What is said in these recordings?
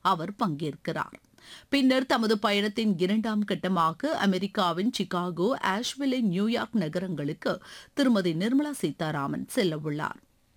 அவர் பங்கேற்கிறார் பின்னர் தமது பயணத்தின் இரண்டாம் கட்டமாக அமெரிக்காவின் சிகாகோ ஆஷ்விலே நியூயார்க் நகரங்களுக்கு திருமதி நிர்மலா சீதாராமன் செல்லவுள்ளார்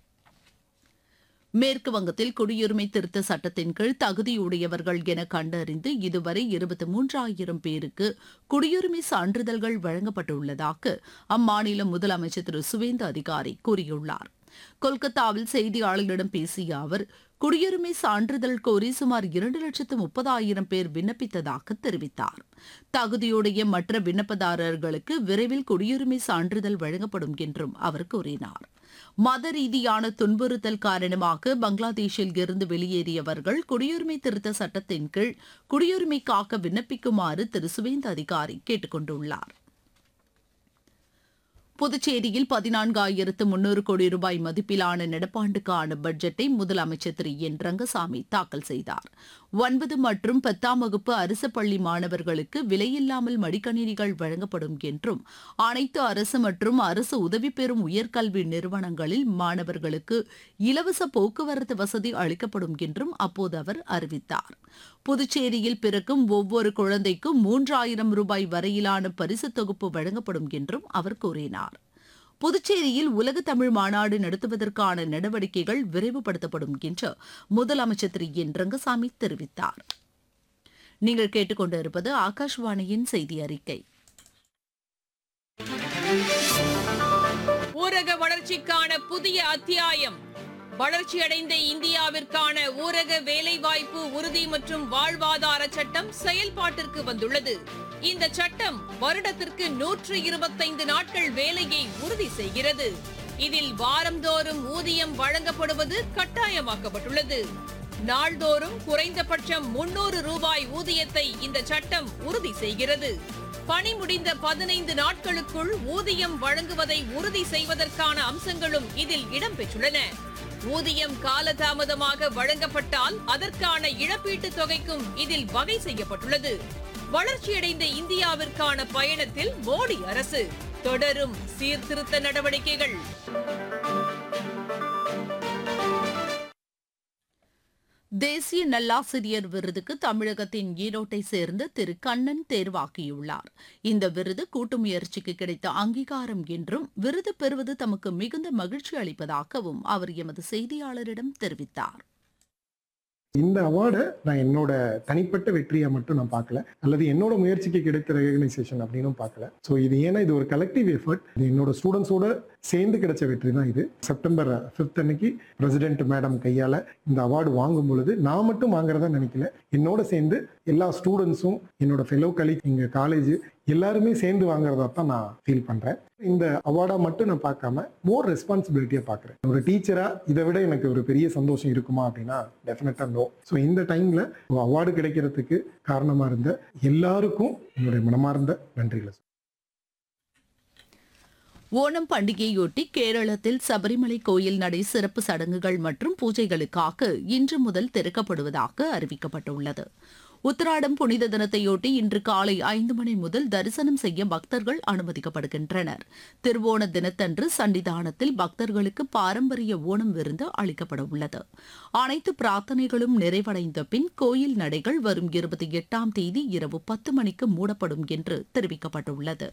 மேற்கு வங்கத்தில் குடியுரிமை திருத்த சட்டத்தின் கீழ் தகுதியுடையவர்கள் என கண்டறிந்து இதுவரை இருபத்தி மூன்றாயிரம் பேருக்கு குடியுரிமை சான்றிதழ்கள் வழங்கப்பட்டுள்ளதாக அம்மாநில முதலமைச்சர் திரு சுவேந்து அதிகாரி கூறியுள்ளார் கொல்கத்தாவில் செய்தியாளர்களிடம் பேசிய அவர் குடியுரிமை சான்றிதழ் கோரி சுமார் இரண்டு லட்சத்து முப்பதாயிரம் பேர் விண்ணப்பித்ததாக தெரிவித்தார் தகுதியுடைய மற்ற விண்ணப்பதாரர்களுக்கு விரைவில் குடியுரிமை சான்றிதழ் வழங்கப்படும் என்றும் அவர் கூறினார் மத ரீதியான துன்புறுத்தல் காரணமாக பங்களாதேஷில் இருந்து வெளியேறியவர்கள் குடியுரிமை திருத்த சட்டத்தின் கீழ் குடியுரிமைக்காக விண்ணப்பிக்குமாறு திரு சுவேந்த அதிகாரி கேட்டுக் கொண்டுள்ளார் புதுச்சேரியில் பதினான்காயிரத்து முன்னூறு கோடி ரூபாய் மதிப்பிலான நடப்பாண்டுக்கான பட்ஜெட்டை முதலமைச்சர் திரு என் ரங்கசாமி தாக்கல் செய்தார் ஒன்பது மற்றும் பத்தாம் வகுப்பு அரசு பள்ளி மாணவர்களுக்கு விலையில்லாமல் மடிக்கணினிகள் வழங்கப்படும் என்றும் அனைத்து அரசு மற்றும் அரசு உதவி பெறும் உயர்கல்வி நிறுவனங்களில் மாணவர்களுக்கு இலவச போக்குவரத்து வசதி அளிக்கப்படும் என்றும் அப்போது அவர் அறிவித்தார் புதுச்சேரியில் பிறக்கும் ஒவ்வொரு குழந்தைக்கும் மூன்றாயிரம் ரூபாய் வரையிலான பரிசு தொகுப்பு வழங்கப்படும் என்றும் அவர் கூறினார் புதுச்சேரியில் உலக தமிழ் மாநாடு நடத்துவதற்கான நடவடிக்கைகள் விரைவுபடுத்தப்படும் என்று முதலமைச்சர் திரு என் ரங்கசாமி தெரிவித்தார் நீங்கள் கேட்டுக்கொண்டிருப்பது ஆகாஷ்வாணியின் செய்தி அறிக்கை ஊரக வளர்ச்சிக்கான புதிய அத்தியாயம் வளர்ச்சியடைந்த இந்தியாவிற்கான ஊரக வேலைவாய்ப்பு உறுதி மற்றும் வாழ்வாதார சட்டம் செயல்பாட்டிற்கு வந்துள்ளது இந்த சட்டம் வருடத்திற்கு நூற்று இருபத்தைந்து நாட்கள் வேலையை உறுதி செய்கிறது இதில் வாரந்தோறும் ஊதியம் வழங்கப்படுவது கட்டாயமாக்கப்பட்டுள்ளது நாள்தோறும் குறைந்தபட்சம் முன்னூறு ரூபாய் ஊதியத்தை இந்த சட்டம் உறுதி செய்கிறது பணி முடிந்த பதினைந்து நாட்களுக்குள் ஊதியம் வழங்குவதை உறுதி செய்வதற்கான அம்சங்களும் இதில் இடம்பெற்றுள்ளன ஊதியம் காலதாமதமாக வழங்கப்பட்டால் அதற்கான இழப்பீட்டுத் தொகைக்கும் இதில் வகை செய்யப்பட்டுள்ளது வளர்ச்சியடைந்த இந்தியாவிற்கான பயணத்தில் மோடி அரசு தொடரும் சீர்திருத்த நடவடிக்கைகள் தேசிய நல்லாசிரியர் விருதுக்கு தமிழகத்தின் ஈரோட்டை சேர்ந்த திரு கண்ணன் தேர்வாகியுள்ளார் இந்த விருது கூட்டு முயற்சிக்கு கிடைத்த அங்கீகாரம் என்றும் விருது பெறுவது தமக்கு மிகுந்த மகிழ்ச்சி அளிப்பதாகவும் அவர் எமது செய்தியாளரிடம் தெரிவித்தார் இந்த அவார்டை நான் என்னோட தனிப்பட்ட வெற்றியை மட்டும் நான் பார்க்கல அல்லது என்னோட முயற்சிக்கு கிடைத்த ரெகனைசேஷன் அப்படின்னும் பார்க்கல ஸோ இது ஏன்னா இது ஒரு கலெக்டிவ் எஃபர்ட் இது என்னோட ஸ்டூடெண்ட்ஸோட சேர்ந்து கிடைச்ச வெற்றி தான் இது செப்டம்பர் ஃபிஃப்த் அன்னைக்கு பிரசிடென்ட் மேடம் கையால் இந்த அவார்டு வாங்கும் பொழுது நான் மட்டும் வாங்குறதா நினைக்கல என்னோட சேர்ந்து எல்லா ஸ்டூடெண்ட்ஸும் என்னோட ஃபெலோ கலீக் எங்கள் காலேஜ் எல்லாருமே சேர்ந்து வாங்குறதா தான் நான் ஃபீல் பண்ணுறேன் இந்த அவார்டா மட்டும் நான் பார்க்காம மோர் ரெஸ்பான்சிபிலிட்டியாக பார்க்குறேன் ஒரு டீச்சராக இதை விட எனக்கு ஒரு பெரிய சந்தோஷம் இருக்குமா அப்படின்னா டெஃபினட்டாக நோ ஸோ இந்த டைமில் அவார்டு கிடைக்கிறதுக்கு காரணமாக இருந்த எல்லாருக்கும் என்னுடைய மனமார்ந்த நன்றிகளை ஓணம் பண்டிகையொட்டி கேரளத்தில் சபரிமலை கோயில் நடை சிறப்பு சடங்குகள் மற்றும் பூஜைகளுக்காக இன்று முதல் திறக்கப்படுவதாக அறிவிக்கப்பட்டுள்ளது உத்தராடம் புனித தினத்தையொட்டி இன்று காலை ஐந்து மணி முதல் தரிசனம் செய்ய பக்தர்கள் அனுமதிக்கப்படுகின்றனர் திருவோண தினத்தன்று சன்னிதானத்தில் பக்தர்களுக்கு பாரம்பரிய ஓணம் விருந்து அளிக்கப்பட உள்ளது அனைத்து பிரார்த்தனைகளும் நிறைவடைந்த பின் கோயில் நடைகள் வரும் இருபத்தி எட்டாம் தேதி இரவு பத்து மணிக்கு மூடப்படும் என்று தெரிவிக்கப்பட்டுள்ளது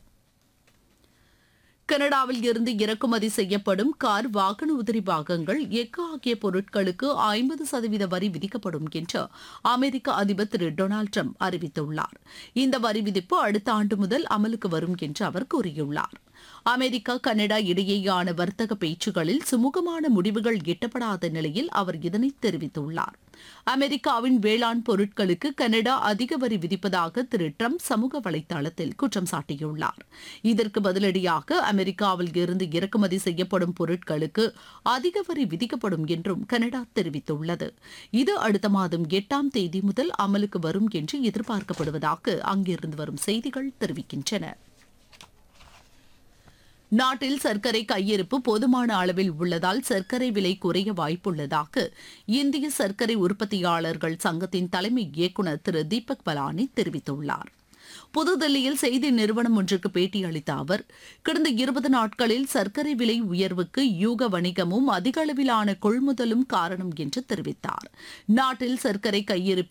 கனடாவில் இருந்து இறக்குமதி செய்யப்படும் கார் வாகன உதிரி பாகங்கள் எஃகு ஆகிய பொருட்களுக்கு ஐம்பது சதவீத வரி விதிக்கப்படும் என்று அமெரிக்க அதிபர் திரு டொனால்டு ட்ரம்ப் அறிவித்துள்ளார் இந்த வரி விதிப்பு அடுத்த ஆண்டு முதல் அமலுக்கு வரும் என்று அவர் கூறியுள்ளார் அமெரிக்கா கனடா இடையேயான வர்த்தக பேச்சுகளில் சுமூகமான முடிவுகள் எட்டப்படாத நிலையில் அவர் இதனை தெரிவித்துள்ளார் அமெரிக்காவின் வேளாண் பொருட்களுக்கு கனடா அதிக வரி விதிப்பதாக திரு ட்ரம்ப் சமூக வலைதளத்தில் குற்றம் சாட்டியுள்ளார் இதற்கு பதிலடியாக அமெரிக்காவில் இருந்து இறக்குமதி செய்யப்படும் பொருட்களுக்கு அதிக வரி விதிக்கப்படும் என்றும் கனடா தெரிவித்துள்ளது இது அடுத்த மாதம் எட்டாம் தேதி முதல் அமலுக்கு வரும் என்று எதிர்பார்க்கப்படுவதாக அங்கிருந்து வரும் செய்திகள் தெரிவிக்கின்றன நாட்டில் சர்க்கரை கையிருப்பு போதுமான அளவில் உள்ளதால் சர்க்கரை விலை குறைய வாய்ப்புள்ளதாக இந்திய சர்க்கரை உற்பத்தியாளர்கள் சங்கத்தின் தலைமை இயக்குநர் திரு தீபக் பலானி தெரிவித்துள்ளார் புதுதில்லியில் செய்தி நிறுவனம் ஒன்றுக்கு பேட்டியளித்த அவர் கடந்த இருபது நாட்களில் சர்க்கரை விலை உயர்வுக்கு யூக வணிகமும் அதிக அளவிலான கொள்முதலும் காரணம் என்று தெரிவித்தார் நாட்டில் சர்க்கரை கையிருப்பில்